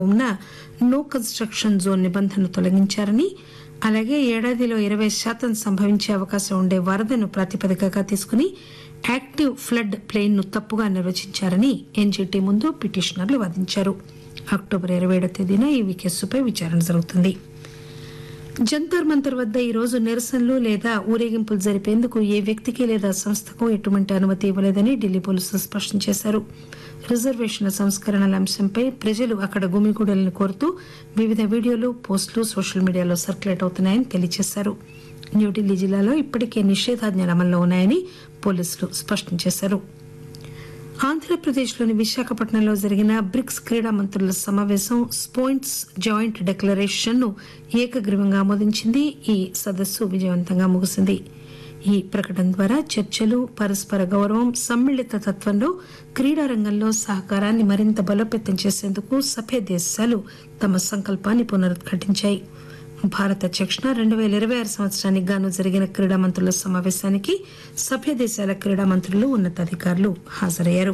ఉన్న no construction zone నిబంధనను తొలగించారని అలాగే ఏడాదిలో ఇరవై శాతం సంభవించే అవకాశం ఉండే వరదను ప్రాతిపదికగా తీసుకుని యాక్టివ్ ఫ్లడ్ ప్లెయిన్ ను తప్పుగా నిర్వచించారని ఎన్జీటీ ముందు పిటిషనర్లు వాదించారు అక్టోబర్ ఇరవై ఏడో తేదీన ఈ కేసుపై విచారణ జరుగుతుంది జంతర్ మంతర్ వద్ద ఈ రోజు నిరసనలు లేదా ఊరేగింపులు జరిపేందుకు ఏ వ్యక్తికి లేదా సంస్థకు ఎటువంటి అనుమతి ఇవ్వలేదని ఢిల్లీ పోలీసులు స్పష్టం చేశారు రిజర్వేషన్ల సంస్కరణల అంశంపై ప్రజలు అక్కడ గుమిగూడలను కోరుతూ వివిధ వీడియోలు పోస్టులు సోషల్ మీడియాలో సర్క్యులేట్ అవుతున్నాయని తెలియజేశారు న్యూఢిల్లీ జిల్లాలో ఇప్పటికే నిషేధాజ్ఞలు అమల్లో ఉన్నాయని పోలీసులు స్పష్టం చేశారు ఆంధ్రప్రదేశ్లోని విశాఖపట్నంలో జరిగిన బ్రిక్స్ క్రీడా మంత్రుల సమావేశం స్పోయింట్స్ జాయింట్ డిక్లరేషన్ ను ఏకగ్రీవంగా ఆమోదించింది ఈ సదస్సు విజయవంతంగా ముగిసింది ఈ ప్రకటన ద్వారా చర్చలు పరస్పర గౌరవం సమ్మిళిత తత్వంలో క్రీడా రంగంలో సహకారాన్ని మరింత బలోపేతం చేసేందుకు సభ్య దేశాలు తమ సంకల్పాన్ని పునరుద్ఘాటించాయి భారత అధ్యక్షున రెండు పేల ఇరవై ఆరు సంవత్సరానికి గాను జరిగిన క్రీడా మంత్రుల సమావేశానికి సభ్య దేశాల క్రీడా మంత్రులు ఉన్నతాధికారులు హాజరయ్యారు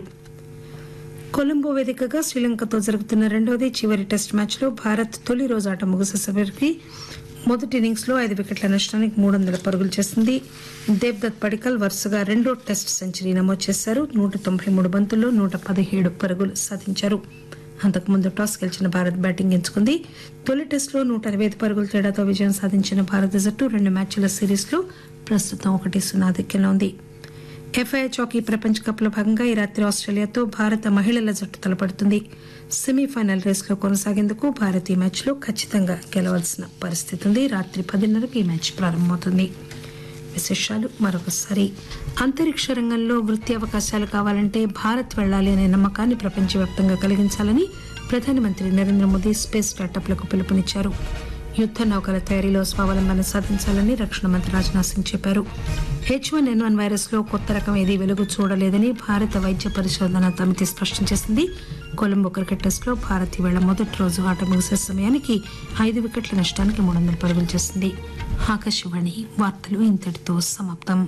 కొలంబో వేదికగా శ్రీలంకతో జరుగుతున్న రెండవది చివరి టెస్ట్ మ్యాచ్ లో భారత్ తొలి రోజు ఆట ముగిసేసరికి మొదటి ఇన్నింగ్స్ లో ఐదు వికెట్ల నష్టానికి మూడు వందల పరుగులు చేసింది దేవ్దత్ పడికల్ వరుసగా రెండో టెస్ట్ సెంచరీ నమోదు చేశారు నూట తొంభై మూడు బంతుల్లో నూట పదిహేడు పరుగులు సాధించారు అంతకుముందు టాస్ గెలిచిన భారత్ బ్యాటింగ్ ఎంచుకుంది తొలి టెస్టులో నూట అరవై ఐదు పరుగుల తేడాతో విజయం సాధించిన భారత జట్టు రెండు మ్యాచ్ల సిరీస్ లో ప్రస్తుతం ఒకటి సున్నా ఆధిక్యంలో ఉంది ఎఫ్ఐహెచ్ హాకీ ప్రపంచ కప్ లో భాగంగా ఈ రాత్రి ఆస్ట్రేలియాతో భారత మహిళల జట్టు తలపడుతుంది సెమీఫైనల్ రేస్ లో కొనసాగేందుకు భారత్ ఈ మ్యాచ్ లో ఖచ్చితంగా గెలవాల్సిన పరిస్థితి ఉంది రాత్రి పదిన్నరకు ఈ మ్యాచ్ ప్రారంభమవుతుంది విశేషాలు మరొకసారి అంతరిక్ష రంగంలో వృత్తి అవకాశాలు కావాలంటే భారత్ వెళ్లాలి అనే నమ్మకాన్ని ప్రపంచవ్యాప్తంగా కలిగించాలని ప్రధానమంత్రి నరేంద్ర మోదీ స్పేస్ స్టార్టప్లకు పిలుపునిచ్చారు యుద్ద నౌకల తయారీలో స్వావలంబన సాధించాలని రక్షణ మంత్రి రాజ్నాథ్ సింగ్ చెప్పారు H one N one virus లో కొత్త రకం ఏదీ వెలుగు చూడలేదని భారత వైద్య పరిశోధన సమితి స్పష్టం చేసింది కొలంబో క్రికెట్ టెస్ట్ లో భారత్ ఈవేళ మొదటి రోజు ఆట ముగిసే సమయానికి ఐదు వికెట్ల నష్టానికి మూడు వందల పరుగులు చేసింది ఆకాశవాణి వార్తలు ఇంతటితో సమాప్తం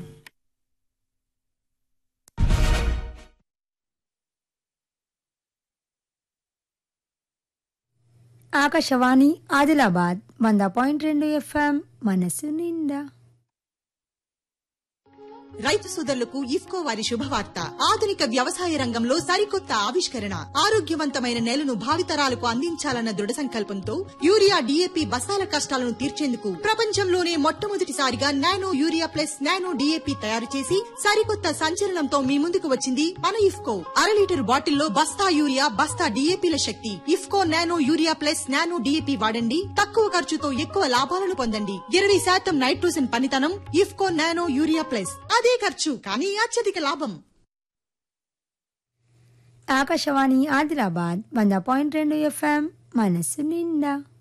ఆకాశవాణి ఆదిలాబాద్ వంద పాయింట్ రెండు ఎఫ్ఎం మనసు నిండా రైతు సోదరులకు ఇఫ్కో వారి శుభవార్త ఆధునిక వ్యవసాయ రంగంలో సరికొత్త ఆవిష్కరణ ఆరోగ్యవంతమైన నేలను భావితరాలకు అందించాలన్న దృఢ సంకల్పంతో యూరియా డిఏపి బస్తాల కష్టాలను తీర్చేందుకు ప్రపంచంలోనే మొట్టమొదటిసారిగా nano urea plus nano DAP తయారు చేసి సరికొత్త సంచలనంతో మీ ముందుకు వచ్చింది మన ఇఫ్కో అర లీటర్ బాటిల్లో బస్తా యూరియా బస్తా డిఏపిల శక్తి IFFCO nano urea plus nano DAP వాడండి తక్కువ ఖర్చుతో ఎక్కువ లాభాలను పొందండి ఇరవై శాతం నైట్రోజన్ పనితనం ఇఫ్కో నానో యూరియా ప్లస్ అదే ఖర్చు కానీ అత్యధిక లాభం ఆకాశవాణి ఆదిలాబాద్ వంద పాయింట్ రెండు ఎఫ్ఎం మనసు నిండా